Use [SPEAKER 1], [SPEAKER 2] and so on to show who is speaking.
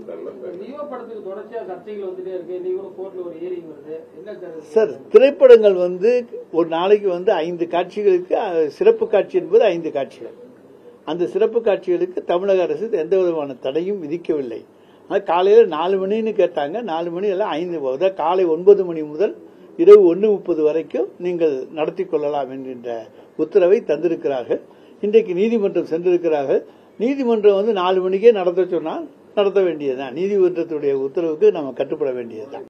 [SPEAKER 1] நல்ல
[SPEAKER 2] லியோ படத்துக்கு தொடர்ச்சியா சர்ச்சைகள் வந்துட்டே இருக்கு இன்னைக்கு கூட கோர்ட்ல ஒரு ஹியரிங் வருது என்ன கருத்து?
[SPEAKER 3] சார் திரைப்படங்கள் வந்து ஒரு நாளைக்கு வந்து ஐந்து காட்சிகளுக்கு அஹ், சிறப்பு காட்சி என்பது ஐந்து காட்சிகள் அந்த சிறப்பு காட்சிகளுக்கு தமிழக அரசு எந்த விதமான தடையும் விதிக்கவில்லை ஆனால் காலையில் நாலு மணின்னு கேட்டாங்க நாலு மணி எல்லாம் ஐந்து அதாவது காலை ஒன்பது மணி முதல் இரவு ஒன்று முப்பது வரைக்கும் நீங்கள் நடத்தி கொள்ளலாம் என்கின்ற உத்தரவை தந்திருக்கிறார்கள் இன்றைக்கு நீதிமன்றம் சென்றிருக்கிறார்கள் நீதிமன்றம் வந்து நாலு மணிக்கே நடத்த சொன்னால் நடத்த வேண்டியதுதான் நீதிமன்றத்துடைய உத்தரவுக்கு நம்ம கட்டுப்பட வேண்டியதுதான்